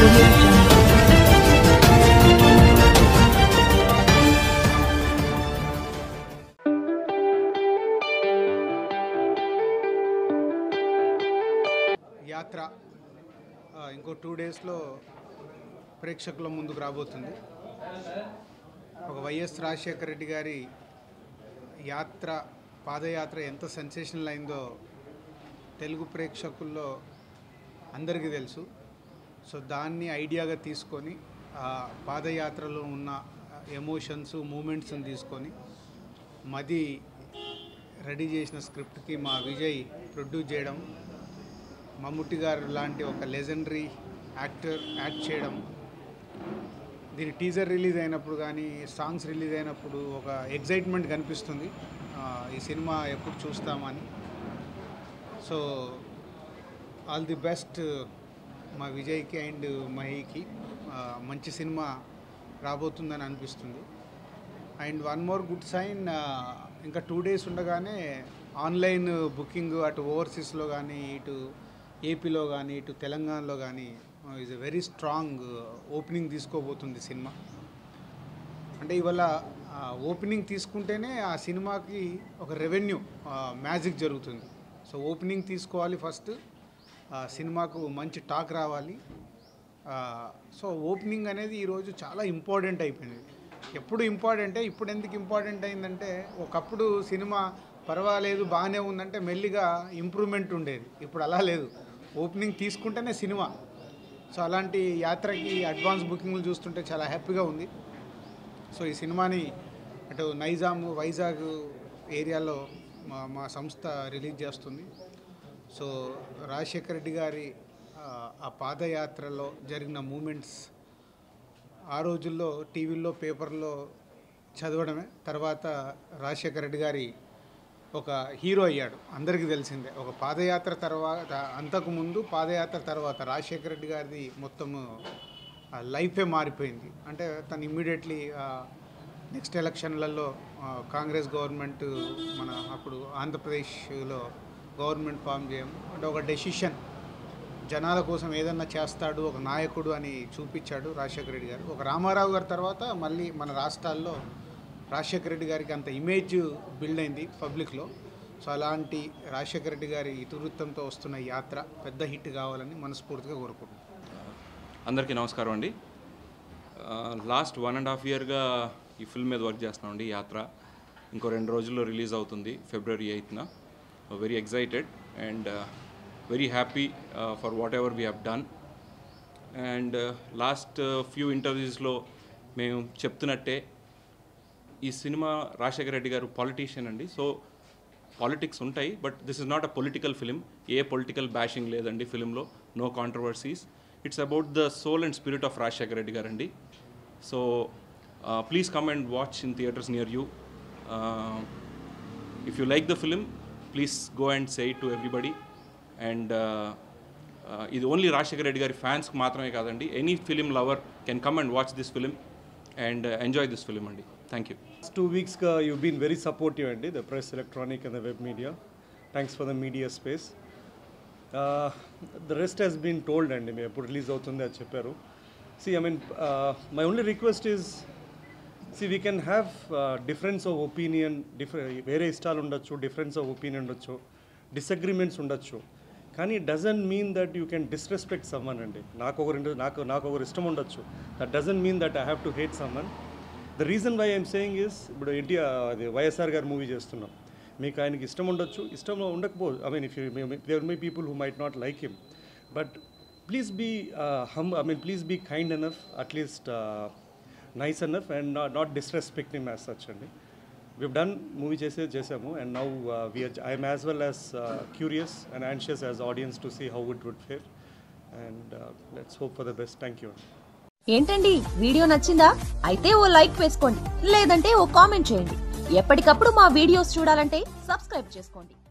audio jungle. యాత్ర ఆ, ఇంకో టూ డేస్లో ప్రేక్షకుల ముందుకు రాబోతుంది ఒక వైఎస్ రాజశేఖర రెడ్డి గారి యాత్ర పాదయాత్ర ఎంత సెన్సేషనల్ అయిందో తెలుగు ప్రేక్షకుల్లో అందరికీ తెలుసు సో దాన్ని ఐడియాగా తీసుకొని ఆ పాదయాత్రలో ఉన్న ఎమోషన్స్ మూమెంట్స్ని తీసుకొని మది రెడీ చేసిన స్క్రిప్ట్కి మా విజయ్ ప్రొడ్యూస్ చేయడం మమ్ముట్టి గారు లాంటి ఒక లెజెండరీ యాక్టర్ యాక్ట్ చేయడం దీని టీజర్ రిలీజ్ అయినప్పుడు కానీ సాంగ్స్ రిలీజ్ అయినప్పుడు ఒక ఎగ్జైట్మెంట్ కనిపిస్తుంది ఆ, ఈ సినిమా ఎప్పుడు చూస్తామని సో ఆల్ ది బెస్ట్ మా విజయ్కి అండ్ మహికి ఆ, మంచి సినిమా రాబోతుందని అనిపిస్తుంది and one more good sign ఇంకా టూ డేస్ ఉండగానే ఆన్లైన్ బుకింగ్ అటు ఓవర్సీస్లో కానీ ఇటు ఏపీలో కానీ ఇటు తెలంగాణలో కానీ is a very strong opening తీసుకోబోతుంది సినిమా అంటే ఇవాళ ఓపెనింగ్ తీసుకుంటేనే ఆ సినిమాకి ఒక రెవెన్యూ మ్యాజిక్ జరుగుతుంది సో ఓపెనింగ్ తీసుకోవాలి ఫస్ట్ సినిమాకు మంచి టాక్ రావాలి సో ఓపెనింగ్ అనేది ఈరోజు చాలా ఇంపార్టెంట్ అయిపోయింది ఎప్పుడు ఇంపార్టెంటే ఇప్పుడు ఎందుకు ఇంపార్టెంట్ అయిందంటే ఒకప్పుడు సినిమా పర్వాలేదు బాగానే ఉందంటే మెల్లిగా ఇంప్రూవ్మెంట్ ఉండేది ఇప్పుడు అలా లేదు ఓపెనింగ్ తీసుకుంటేనే సినిమా సో అలాంటి యాత్రకి అడ్వాన్స్ బుకింగ్లు చూస్తుంటే చాలా హ్యాపీగా ఉంది సో ఈ సినిమాని అటు నైజాం వైజాగ్ ఏరియాలో మా మా సంస్థ రిలీజ్ చేస్తుంది సో రాజశేఖర రెడ్డి గారి ఆ, ఆ పాదయాత్రలో జరిగిన మూమెంట్స్ ఆ రోజుల్లో టీవీల్లో పేపర్లో చదవడమే తర్వాత రాజశేఖర రెడ్డి గారి ఒక హీరో అయ్యాడు అందరికీ తెలిసిందే ఒక పాదయాత్ర తర్వాత అంతకు ముందు పాదయాత్ర తర్వాత రాజశేఖర రెడ్డి గారిది మొత్తము ఆ లైఫే మారిపోయింది అంటే తను ఇమ్మీడియట్లీ నెక్స్ట్ ఎలక్షన్లలో ఆ, కాంగ్రెస్ గవర్నమెంట్ మన అప్పుడు ఆంధ్రప్రదేశ్లో గవర్నమెంట్ ఫామ్ చేయం అంటే ఒక డెసిషన్ జనాల కోసం ఏదన్నా చేస్తాడు ఒక నాయకుడు అని చూపించాడు రాజశేఖర రెడ్డి గారు ఒక రామారావు గారి తర్వాత మళ్ళీ మన రాష్ట్రాల్లో రాజశేఖర రెడ్డి గారికి అంత ఇమేజ్ బిల్డ్ అయింది పబ్లిక్లో సో అలాంటి రాజశేఖర రెడ్డి గారి ఇతివృత్తంతో వస్తున్న ఈ యాత్ర పెద్ద హిట్ కావాలని మనస్ఫూర్తిగా కోరుకుంటున్నాను అందరికీ నమస్కారం అండి లాస్ట్ వన్ అండ్ హాఫ్ ఇయర్గా ఈ ఫిల్మ్ మీద వర్క్ చేస్తున్నామండి యాత్ర ఇంకో రెండు రోజుల్లో రిలీజ్ అవుతుంది ఫిబ్రవరి ఎయిత్న very excited and very happy for whatever we have done and last few ఇంటర్వ్యూస్లో మేము చెప్తున్నట్టే ఈ సినిమా రాజశేఖర రెడ్డి గారు పాలిటీషియన్ అండి సో పాలిటిక్స్ ఉంటాయి but this is not a political film a political bashing లేదండి ఫిలింలో no controversies it's about the soul and spirit of Rajasekhara Reddy గారండి so please come and watch in theatres near you if you like the film please go and say to everybody and ఇది only Rajasekhara Reddy గారి ఫ్యాన్స్కి మాత్రమే కాదండి any film lover can come and watch this film and enjoy this film అండి thank you Last two weeks, uh, you've been very supportive, Andy, the press, electronic, and the web media. Thanks for the media space. Uh, the rest has been told, అండి మేము ఎప్పుడు release అవుతుంది అది చెప్పారు see I mean my only request is see we can have difference of opinion differ వేరే ఇష్టాలు ఉండొచ్చు difference of opinion ఉండొచ్చు డిసగ్రిమెంట్స్ ఉండొచ్చు కానీ doesn't mean that you can disrespect someone అండి నాకు ఒకరు నాకు నాకు ఒకరు ఇష్టం ఉండొచ్చు that doesn't mean that I have to hate someone the reason why I'm saying is ఇప్పుడు ఎన్టీఆర్ అది వైఎస్ఆర్ గారు మూవీ చేస్తున్నాం మీకు ఆయనకి ఇష్టం ఉండొచ్చు ఇష్టం ఉండకపోదు I mean if there may people who might not like him but please be hmm I mean please be kind enough at least nice enough and not not disrespect him as such అండి we've done movie చేసే చేసాము and now we're I'm as well as curious and anxious as audience to see how it would fare and let's hope for the best thank you ఏంటండి video నచ్చిందా అయితే ఓ like వేసుకోండి లేదంటే ఓ comment చేయండి ఎప్పటికప్పుడు మా వీడియోస్ చూడాలంటే సబ్స్క్రైబ్ చేసుకోండి